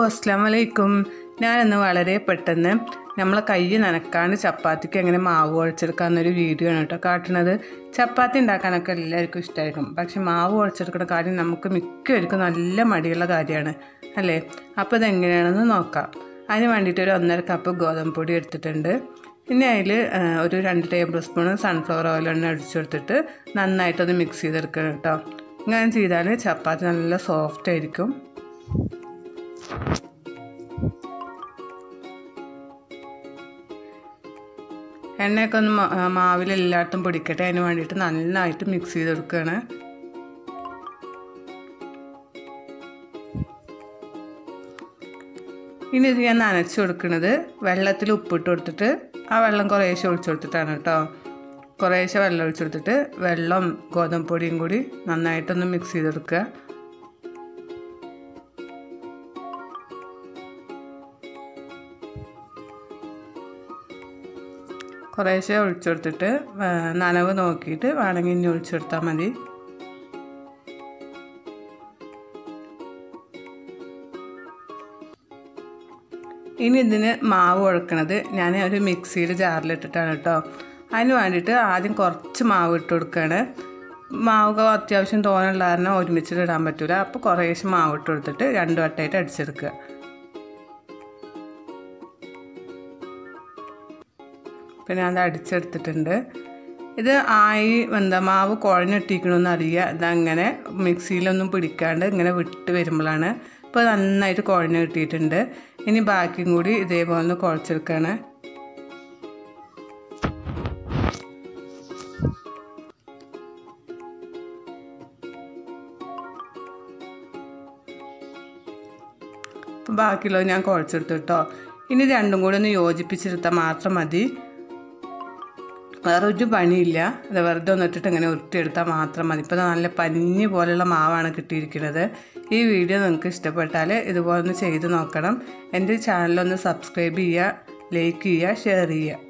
അസ്സാം വലൈക്കും ഞാനിന്ന് വളരെ പെട്ടെന്ന് നമ്മളെ കൈ നനക്കാണ്ട് ചപ്പാത്തിക്ക് എങ്ങനെ മാവ് കുഴച്ചെടുക്കാമെന്നൊരു വീഡിയോ ആണ് കേട്ടോ കാട്ടുന്നത് ചപ്പാത്തി ഉണ്ടാക്കാനൊക്കെ എല്ലാവർക്കും ഇഷ്ടമായിരിക്കും പക്ഷെ മാവ് കുഴച്ചെടുക്കുന്ന കാര്യം നമുക്ക് മിക്കവർക്കും നല്ല മടിയുള്ള കാര്യമാണ് അല്ലേ അപ്പോൾ ഇതെങ്ങനെയാണെന്ന് നോക്കാം അതിന് വേണ്ടിയിട്ട് ഒരു ഒന്നര കപ്പ് ഗോതമ്പ് പൊടി എടുത്തിട്ടുണ്ട് പിന്നെ അതിൽ ഒരു രണ്ട് ടേബിൾ സ്പൂൺ സൺഫ്ലവർ ഓയിൽ എണ്ണ അടിച്ചെടുത്തിട്ട് നന്നായിട്ടൊന്ന് മിക്സ് ചെയ്തെടുക്കണം കേട്ടോ ഇങ്ങനെ ചെയ്താൽ ചപ്പാത്തി നല്ല സോഫ്റ്റ് ആയിരിക്കും എണ്ണയൊക്കെ ഒന്ന് മാവിൽ എല്ലായിടത്തും പിടിക്കട്ടെ അതിന് വേണ്ടിയിട്ട് നന്നായിട്ട് മിക്സ് ചെയ്തെടുക്കുകയാണ് ഇനി ഇത് ഞാൻ നനച്ച് കൊടുക്കുന്നത് വെള്ളത്തിൽ ഉപ്പിട്ട് കൊടുത്തിട്ട് ആ വെള്ളം കുറേശ്ശെ ഒഴിച്ചു കൊടുത്തിട്ടാണ് കേട്ടോ കുറേശ്ശെ വെള്ളം ഒഴിച്ചു കൊടുത്തിട്ട് വെള്ളം ഗോതമ്പ് പൊടിയും കൂടി നന്നായിട്ടൊന്ന് മിക്സ് ചെയ്തെടുക്കുക കുറേശ്ശെ ഒഴിച്ചു കൊടുത്തിട്ട് നനവ് നോക്കിയിട്ട് വേണമെങ്കിൽ ഇനി ഒഴിച്ചു കൊടുത്താൽ മതി ഇനി ഇതിന് മാവ് കുഴക്കണത് ഞാൻ ഒരു മിക്സിയുടെ ജാറിലിട്ടിട്ടാണ് കേട്ടോ അതിന് വേണ്ടിയിട്ട് ആദ്യം കുറച്ച് മാവ് ഇട്ട് കൊടുക്കുകയാണ് മാവ് അത്യാവശ്യം തോനുള്ള കാരണം ഒരുമിച്ചിട്ട് ഇടാൻ പറ്റില്ല അപ്പോൾ കുറേശ്ശെ മാവ് ഇട്ട് കൊടുത്തിട്ട് രണ്ട് വട്ടമായിട്ട് അടിച്ചെടുക്കുക പിന്നെ അത് അടിച്ചെടുത്തിട്ടുണ്ട് ഇത് ആയി എന്താ മാവ് കുഴഞ്ഞിട്ടിരിക്കണമെന്ന് അറിയുക ഇതങ്ങനെ മിക്സിയിലൊന്നും പിടിക്കാണ്ട് ഇങ്ങനെ വിട്ട് വരുമ്പോഴാണ് ഇപ്പോൾ നന്നായിട്ട് കുഴഞ്ഞ് കിട്ടിയിട്ടുണ്ട് ഇനി ബാക്കിയും കൂടി ഇതേപോലെ ഒന്ന് കുഴച്ചെടുക്കുകയാണ് അപ്പോൾ ബാക്കിയുള്ളത് ഞാൻ കുഴച്ചെടുത്തു കേട്ടോ ഇനി രണ്ടും കൂടി ഒന്ന് യോജിപ്പിച്ചെടുത്താൽ മാത്രം മതി വേറെ ഒരു പണിയില്ല അത് വെറുതെ ഒന്നിട്ടിട്ട് ഇങ്ങനെ ഉരുട്ടിയെടുത്താൽ മാത്രം മതി ഇപ്പോൾ നല്ല പഞ്ഞി പോലെയുള്ള മാവാണ് കിട്ടിയിരിക്കുന്നത് ഈ വീഡിയോ നിങ്ങൾക്ക് ഇഷ്ടപ്പെട്ടാൽ ഇതുപോലെ ഒന്ന് ചെയ്ത് നോക്കണം എൻ്റെ ചാനലൊന്ന് സബ്സ്ക്രൈബ് ചെയ്യുക ലൈക്ക് ചെയ്യുക ഷെയർ ചെയ്യുക